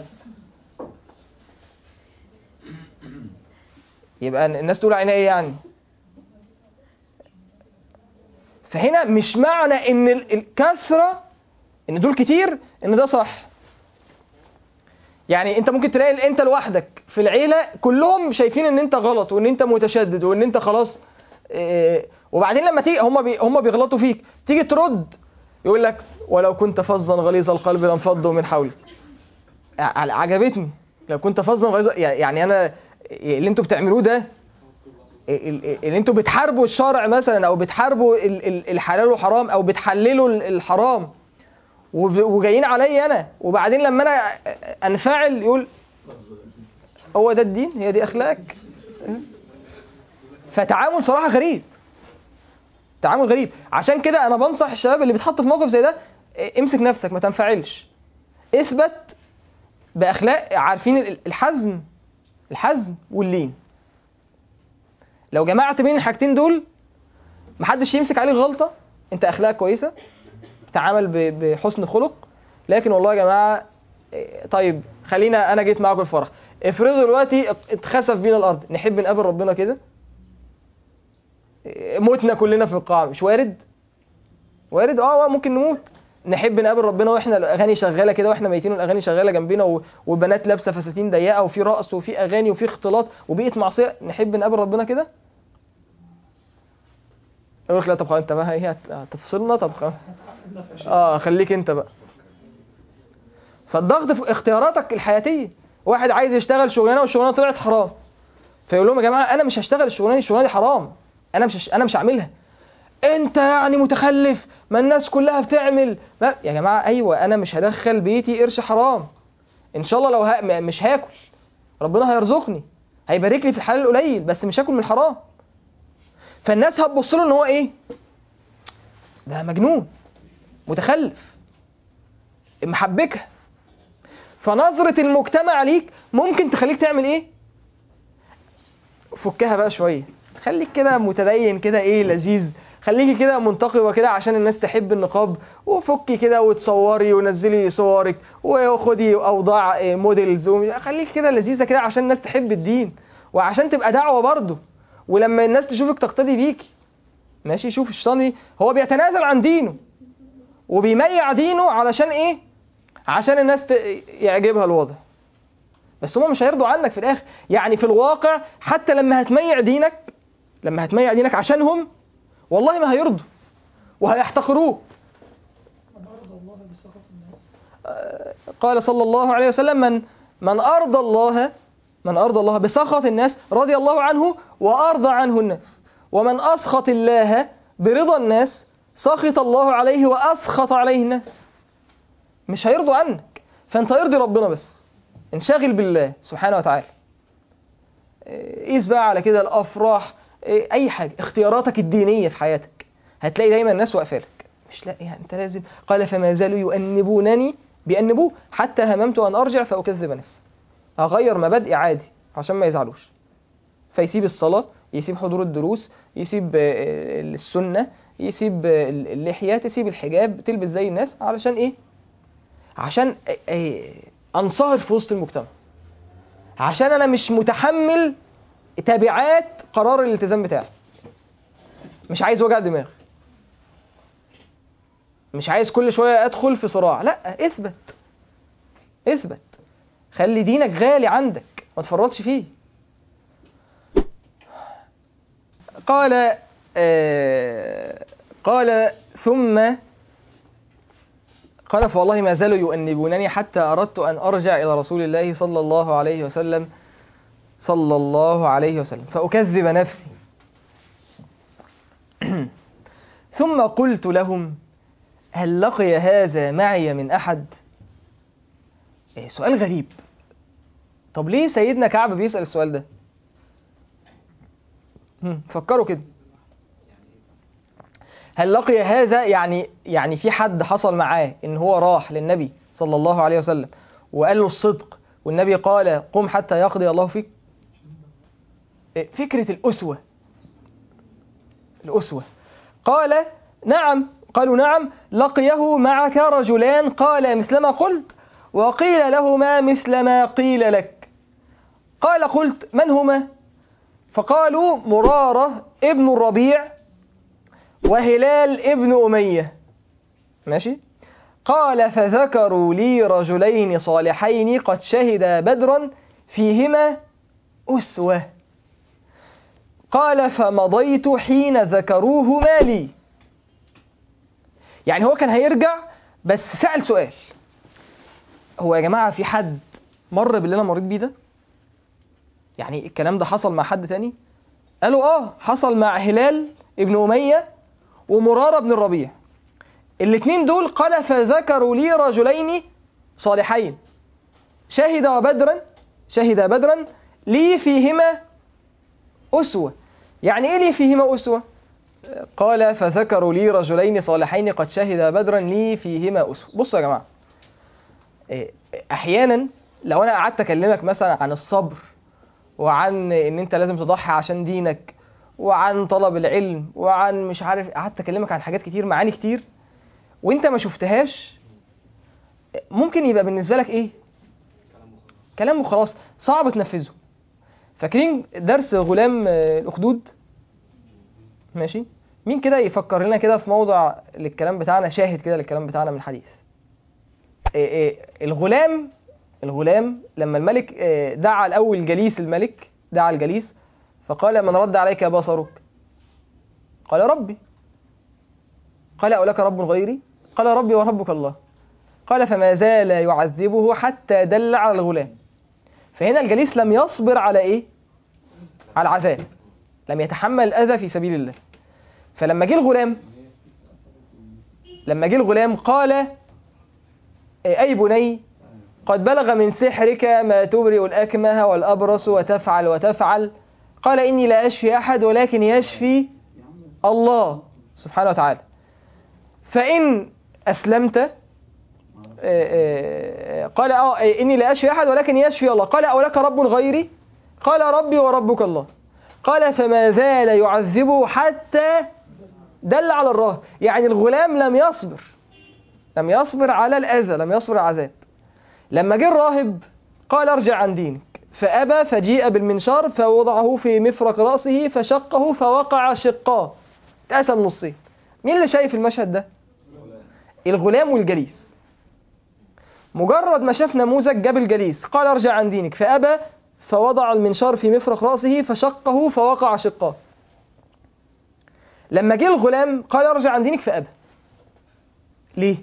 يبقى الناس تقول علينا ايه يعني فهنا مش معنى ان ال- الكثره ان دول كتير ان ده صح يعني انت ممكن تلاقي ال- انت لوحدك في العيله كلهم شايفين ان انت غلط وان انت متشدد وان انت خلاص إيه، وبعدين لما تيجي هم بي هم بيغلطوا فيك تيجي ترد يقول لك ولو كنت فظا غليظ القلب لانفضوا من حولك ع- عجبتني لو كنت فظا غليظ يعني انا اللي انتوا بتعملوه ده ال- ال- اللي انتوا بتحاربوا الشرع مثلا او بتحاربوا ال- ال- الحلال والحرام او بتحللوا ال- الحرام وب- وجايين عليا انا وبعدين لما انا انفعل يقول هو ده الدين هي دي اخلاق فتعامل صراحه غريب تعامل غريب عشان كده انا بنصح الشباب اللي بيتحط في موقف زي ده إيه، امسك نفسك ما تنفعلش اثبت باخلاق عارفين ال- الحزم الحزم واللين لو جمعت بين الحاجتين دول محدش يمسك عليك غلطه انت اخلاقك كويسه تعامل ب- بحسن خلق لكن والله يا جماعه إيه، طيب خلينا انا جيت معاكم الفرح افرضوا دلوقتي ات- اتخسف بينا الارض نحب نقابل ربنا كده إيه، متنا كلنا في القاعه مش وارد وارد اه آه، ممكن نموت نحب نقابل ربنا واحنا الاغاني شغاله كده واحنا ميتين والاغاني شغاله جنبنا و- وبنات لابسه فساتين ضيقه وفي رقص وفي اغاني وفي اختلاط وبيئه معصيه نحب نقابل ربنا كده يقول لك لا طب خلاص انت بقى ايه هت- هتفصلنا طب خلاص اه خليك انت بقى فالضغط في اختياراتك الحياتيه واحد عايز يشتغل شغلانه والشغلانه طلعت حرام فيقول لهم يا جماعه انا مش هشتغل الشغلانه دي الشغلانه دي حرام انا مش هش... انا مش هعملها انت يعني متخلف ما الناس كلها بتعمل ما... يا جماعه ايوه انا مش هدخل بيتي قرش حرام ان شاء الله لو ها... م- مش هاكل ربنا هيرزقني هيبارك لي في الحلال القليل بس مش هاكل من الحرام فالناس هتبص له ان هو ايه ده مجنون متخلف محبكها فنظرة المجتمع ليك ممكن تخليك تعمل ايه فكها بقى شوية خليك كده متدين كده ايه لذيذ خليكي كده منتقبة كده عشان الناس تحب النقاب وفكي كده وتصوري ونزلي صورك وخدي اوضاع إيه، موديلز و- خليكي كده لذيذة كده عشان الناس تحب الدين وعشان تبقى دعوة برضه ولما الناس تشوفك تقتدي بيكي ماشي شوف الشيطان هو بيتنازل عن دينه وبيميع دينه علشان ايه عشان الناس ت- يعجبها الوضع بس هم مش هيرضوا عنك في الاخر يعني في الواقع حتى لما هتميع دينك لما هتميع دينك عشانهم والله ما هيرضوا وهيحتقروه آه، قال صلى الله عليه وسلم من من ارضى الله من ارضى الله بسخط الناس رضي الله عنه وارضى عنه الناس ومن اسخط الله برضا الناس سخط الله عليه واسخط عليه الناس مش هيرضوا عنك فانت ارضي ربنا بس انشغل بالله سبحانه وتعالى إيه، قيس بقى على كده الافراح إيه، اي حاجه اختياراتك الدينيه في حياتك هتلاقي دايما الناس واقفه لك مش لا يعني انت لازم قال فما زالوا يؤنبونني بيأنبوه حتى هممت ان ارجع فاكذب نفسي اغير مبادئي عادي عشان ما يزعلوش فيسيب الصلاه يسيب حضور الدروس يسيب آه، السنه يسيب آه، اللحيه تسيب الحجاب تلبس زي الناس علشان ايه عشان آه، آه، انصهر في وسط المجتمع عشان انا مش متحمل تبعات قرار الالتزام بتاعي مش عايز وجع دماغ مش عايز كل شويه ادخل في صراع لا اثبت اثبت خلي دينك غالي عندك ما تفرطش فيه قال آه قال ثم قال فوالله ما زالوا يؤنبونني حتى أردت أن أرجع إلى رسول الله صلى الله عليه وسلم صلى الله عليه وسلم فأكذب نفسي ثم قلت لهم هل لقي هذا معي من أحد إيه سؤال غريب طب ليه سيدنا كعب بيسأل السؤال ده هم، فكروا كده هل لقي هذا يعني يعني في حد حصل معاه ان هو راح للنبي صلى الله عليه وسلم وقال له الصدق والنبي قال قم حتى يقضي الله فيك إيه، فكرة الأسوة الأسوة قال نعم قالوا نعم لقيه معك رجلان قال مثلما قلت وقيل لهما مثل ما قيل لك قال قلت من هما فقالوا مرارة ابن الربيع وهلال ابن أمية ماشي قال فذكروا لي رجلين صالحين قد شهدا بدرا فيهما أسوة قال فمضيت حين ذكروهما لي يعني هو كان هيرجع بس سأل سؤال هو يا جماعة في حد مر باللي أنا مريت بيه ده يعني الكلام ده حصل مع حد تاني قالوا اه حصل مع هلال ابن أمية ومرارة بن الربيع الاثنين دول قال فذكروا لي رجلين صالحين شهد بدرا شهد بدرا لي فيهما أسوة يعني إيه لي فيهما أسوة قال فذكروا لي رجلين صالحين قد شهد بدرا لي فيهما أسوة بصوا يا جماعة إيه، أحيانا لو أنا قعدت أكلمك مثلا عن الصبر وعن إن أنت لازم تضحي عشان دينك وعن طلب العلم وعن مش عارف قعدت أكلمك عن حاجات كتير معاني كتير وأنت ما شفتهاش ممكن يبقى بالنسبة لك إيه كلام وخلاص صعب تنفذه فاكرين درس غلام آه، الأخدود ماشي مين كده يفكر لنا كده في موضع للكلام بتاعنا شاهد كده للكلام بتاعنا من الحديث إيه إيه الغلام الغلام لما الملك آه، دعا الأول جليس الملك دعا الجليس فقال من رد عليك بصرك قال ربي قال أولك رب غيري قال ربي وربك الله قال فما زال يعذبه حتى دل على الغلام فهنا الجليس لم يصبر على ايه على العذاب لم يتحمل الاذى في سبيل الله فلما جه الغلام لما جه الغلام قال اي بني قد بلغ من سحرك ما تبرئ الاكمه والابرص وتفعل وتفعل قال اني لا اشفي احد ولكن يشفي الله سبحانه وتعالى فان اسلمت آه، آه، قال اه اني لا اشفي احد ولكن يشفي الله قال اولك رب غيري قال ربي وربك الله قال فما زال يعذبه حتى دل على الراه يعني الغلام لم يصبر لم يصبر على الاذى لم يصبر على العذاب لما جه الراهب قال ارجع عن دينك فابى فجيء بالمنشار فوضعه في مفرق راسه فشقه فوقع شقاه اتقسم نصين مين اللي شايف المشهد ده الغلام والجليس مجرد ما شاف نموذج جاب الجليس قال ارجع عن دينك فأبى فوضع المنشار في مفرق رأسه فشقه فوقع شقاه لما جه الغلام قال ارجع عن دينك فأبى ليه؟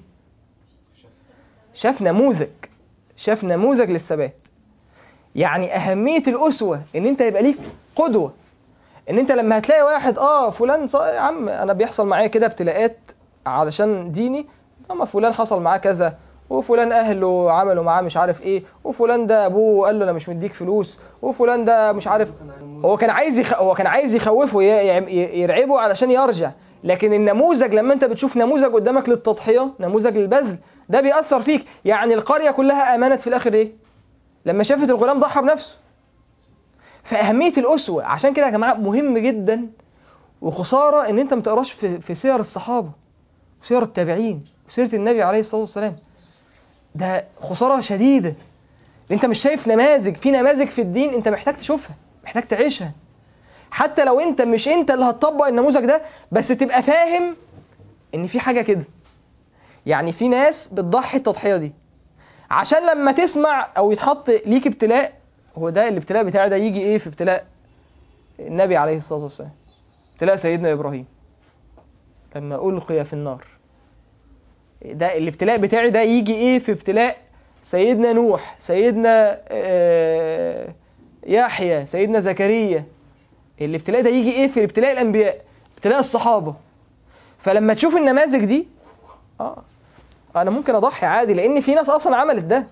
شاف نموذج شاف نموذج للثبات يعني أهمية الأسوة إن أنت يبقى ليك قدوة إن أنت لما هتلاقي واحد آه فلان ص- يا عم أنا بيحصل معايا كده ابتلاءات علشان ديني اما فلان حصل معاه كذا وفلان اهله عملوا معاه مش عارف ايه وفلان ده ابوه قال له انا مش مديك فلوس وفلان ده مش عارف هو كان عايز يخ... هو كان عايز يخوفه ي... ي- يرعبه علشان يرجع لكن النموذج لما انت بتشوف نموذج قدامك للتضحيه نموذج للبذل ده بيأثر فيك يعني القريه كلها امنت في الاخر ايه لما شافت الغلام ضحى بنفسه فاهميه الاسوه عشان كده يا جماعه مهم جدا وخساره ان انت ما تقراش في... في سير الصحابه وسير التابعين وسيره النبي عليه الصلاه والسلام ده خساره شديده لأن انت مش شايف نماذج في نماذج في الدين انت محتاج تشوفها محتاج تعيشها حتى لو انت مش انت اللي هتطبق النموذج ده بس تبقى فاهم ان في حاجه كده يعني في ناس بتضحي التضحيه دي عشان لما تسمع او يتحط ليك ابتلاء هو ده الابتلاء بتاعي ده يجي ايه في ابتلاء النبي عليه الصلاه والسلام ابتلاء سيدنا ابراهيم لما القي في النار ده الابتلاء بتاعي ده يجي ايه في ابتلاء سيدنا نوح سيدنا آه، يحيى سيدنا زكريا الابتلاء ده يجي ايه في ابتلاء الانبياء ابتلاء الصحابه فلما تشوف النماذج دي اه انا ممكن اضحي عادي لان في ناس اصلا عملت ده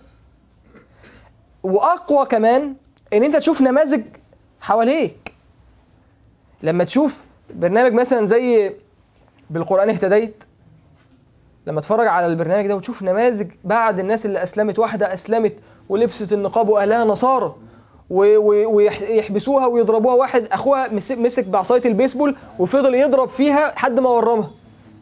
واقوى كمان ان انت تشوف نماذج حواليك لما تشوف برنامج مثلا زي بالقران اهتديت لما تتفرج على البرنامج ده وتشوف نماذج بعد الناس اللي اسلمت واحده اسلمت ولبست النقاب واهلها نصارى و- و- ويحبسوها ويضربوها واحد اخوها مسك مسك بعصايه البيسبول وفضل يضرب فيها لحد ما ورمها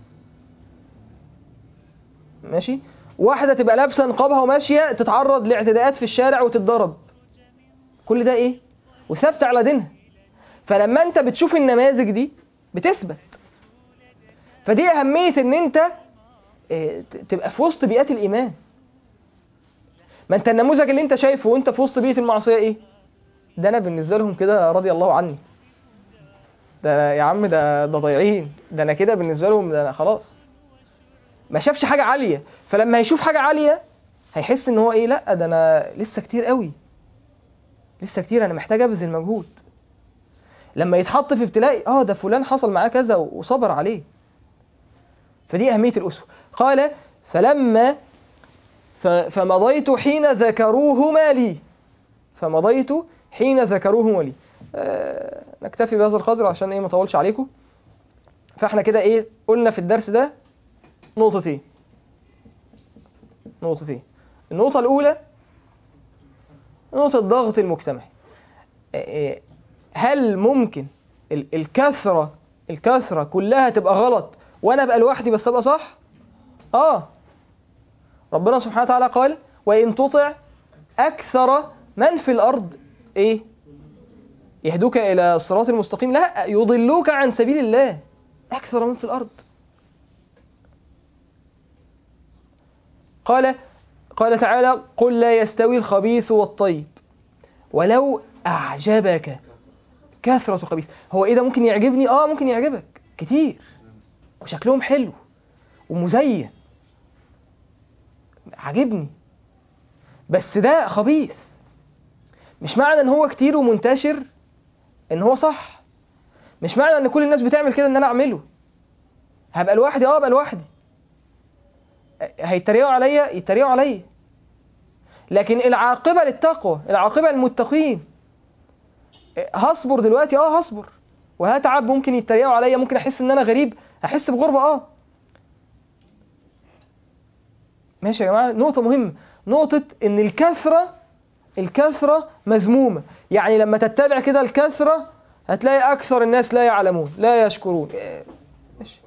ماشي واحده تبقى لابسه نقابها وماشيه تتعرض لاعتداءات في الشارع وتتضرب كل ده ايه وثابته على دينها فلما انت بتشوف النماذج دي بتثبت فدي اهميه ان انت إيه، ت- تبقى في وسط بيئات الايمان ما انت النموذج اللي انت شايفه وانت في وسط بيئه المعصيه ايه ده انا بالنسبه لهم كده رضي الله عني ده يا عم ده ده ضايعين ده انا كده بالنسبه لهم ده انا خلاص ما شافش حاجه عاليه فلما هيشوف حاجه عاليه هيحس ان هو ايه لا ده انا لسه كتير قوي لسه كتير انا محتاج ابذل مجهود لما يتحط في ابتلاء اه ده فلان حصل معاه كذا وصبر عليه فدي أهمية الأسوة قال فلما ف- فمضيت حين ذكروهما لي فمضيت حين ذكروهما لي آه، نكتفي بهذا القدر عشان ايه ما اطولش عليكم فاحنا كده ايه قلنا في الدرس ده نقطتين نقطتين النقطة الأولى نقطة الضغط المجتمعي آه، آه، هل ممكن ال- الكثرة الكثرة كلها تبقى غلط وأنا أبقى لوحدي بس أبقى صح؟ آه ربنا سبحانه وتعالى قال وإن تطع أكثر من في الأرض إيه؟ يهدوك إلى الصراط المستقيم لا يضلوك عن سبيل الله أكثر من في الأرض قال قال تعالى قل لا يستوي الخبيث والطيب ولو أعجبك كثرة الخبيث هو إيه ده ممكن يعجبني؟ آه ممكن يعجبك كتير وشكلهم حلو ومزين عاجبني بس ده خبيث مش معنى ان هو كتير ومنتشر ان هو صح مش معنى ان كل الناس بتعمل كده ان انا اعمله هبقى لوحدي اه ابقى لوحدي هيتريقوا عليا يتريقوا عليا لكن العاقبة للتقوى العاقبة للمتقين هصبر دلوقتي اه هصبر وهتعب ممكن يتريقوا عليا ممكن احس ان انا غريب احس بغربة اه ماشي يا جماعة نقطة مهمة نقطة ان الكثرة الكثرة مذمومة يعني لما تتبع كده الكثرة هتلاقي أكثر الناس لا يعلمون لا يشكرون إيه، ماشي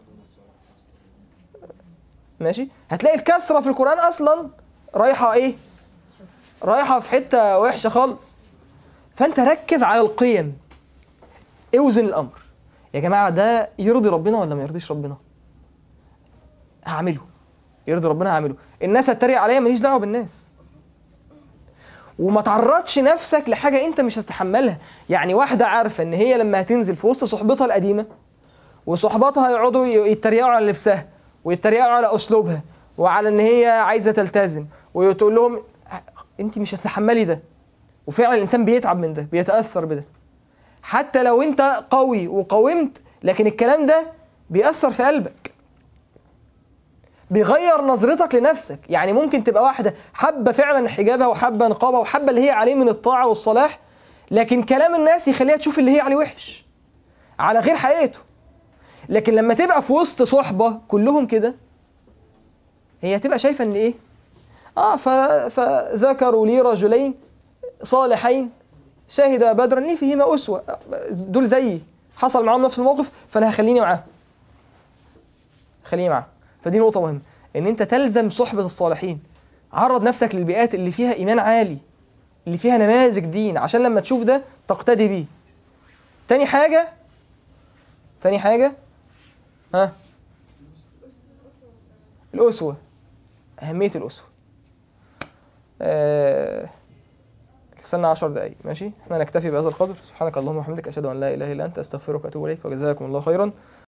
ماشي هتلاقي الكثرة في القرآن أصلا رايحة إيه رايحة في حتة وحشة خالص فأنت ركز على القيم اوزن الأمر يا جماعة ده يرضي ربنا ولا ما يرضيش ربنا هعمله يرضي ربنا هعمله الناس هتتريق عليا ماليش دعوة بالناس وما تعرضش نفسك لحاجة انت مش هتتحملها يعني واحدة عارفة ان هي لما هتنزل في وسط صحبتها القديمة وصحباتها يقعدوا ي- يتريقوا على لبسها ويتريقوا على اسلوبها وعلى ان هي عايزة تلتزم وتقول لهم انت مش هتتحملي ده وفعلا الانسان بيتعب من ده بيتأثر بده حتى لو انت قوي وقاومت لكن الكلام ده بيأثر في قلبك بيغير نظرتك لنفسك يعني ممكن تبقى واحدة حابة فعلا حجابها وحابة نقابها وحابة اللي هي عليه من الطاعة والصلاح لكن كلام الناس يخليها تشوف اللي هي عليه وحش على غير حقيقته لكن لما تبقى في وسط صحبة كلهم كده هي تبقى شايفة ان ايه اه ف... فذكروا لي رجلين صالحين شهد بدرا لي فيهما أسوة دول زيي حصل معاهم نفس الموقف فانا هخليني معاهم خليني معاهم فدي نقطة مهمة ان انت تلزم صحبة الصالحين عرض نفسك للبيئات اللي فيها ايمان عالي اللي فيها نماذج دين عشان لما تشوف ده تقتدي بيه تاني حاجة تاني حاجة ها الأسوة أهمية الأسوة آه... استنى 10 دقايق ماشي احنا نكتفي بهذا القدر سبحانك اللهم وبحمدك اشهد ان لا اله الا انت استغفرك واتوب اليك وجزاكم الله خيرا